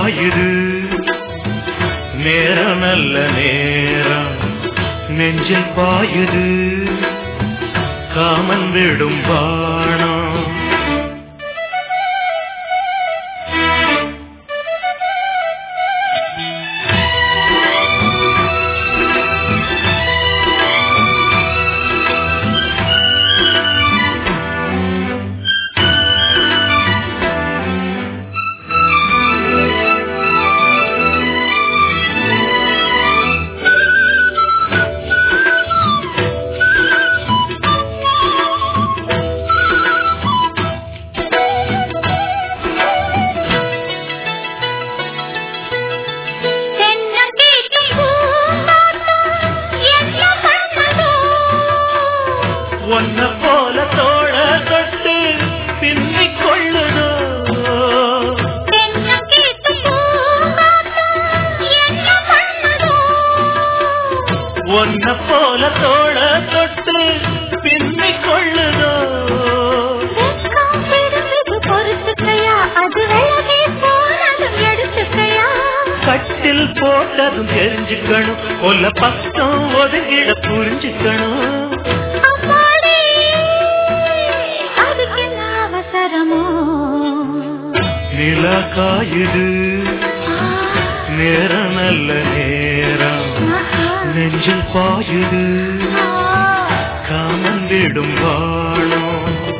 காயுது நேரம் நல்ல நேரம் நெஞ்சில் பாயுது காமன் விடும் பாணம் தென்னங்கீற்று பூங்காற்று என்ன பண்ணதோ? ஒன்ன போல தோழ தொட்டு பின்னிக் கொள்ளுதோ தென்னங்கீற்று பூங்காற்று என்ன பண்ணதோ? ஒன்ன போல தோழ தொட்டு பின்னிக் கொள்ளுதோ வெட்கம் பிடிச்சது பொறுத்துக்கையா, அது விலகி போனதும் எடுத்துக்கையா? கட்டில் போட்டதும் தெரிஞ்சுக்கணும் கொல்ல பக்கம் ஒதுங்கிட புரிஞ்சுக்கணும் அம்மாடி, அதுக்கு என்ன அவசரமோ நிலா காயுது நேரம் நல்ல நேரம் நெஞ்சில் பாயுது காமன் விடும் வாழும்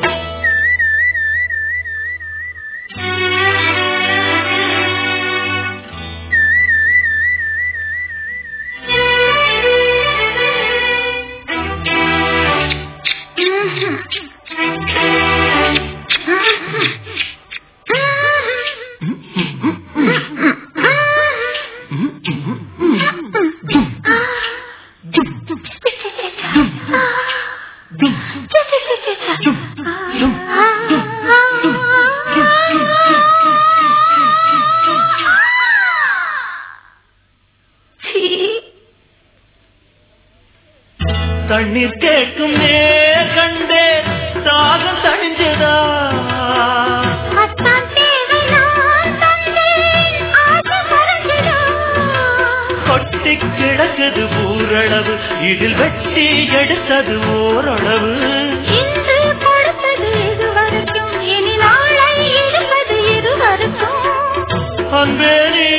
தண்ணீர் கேட்கும் நேர் கண்டே தாகம் தணிஞ்சதா கொட்டி கிடக்குது ஊரளவு இதில் வெட்டி எடுத்தது ஓரளவு அன்பேரி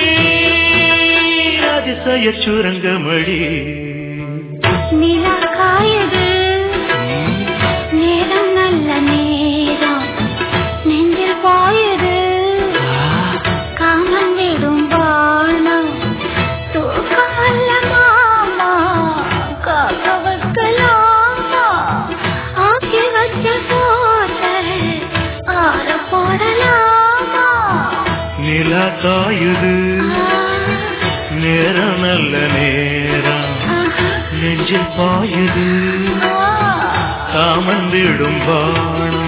அதிசய சுரங்கமடி நேரம் நல்ல நேரம் நெஞ்சில் பாயுது காமன் விடும் வானம் தூக்கம் அல்ல மாமா காக்க வைக்கலாமா ஆக்கி வச்ச சோத்தை ஆற போடலாமா நிலா காயுது நேரம் நல்ல நேரம் நெஞ்சில் பாயுது காமன் விடும் பாணம்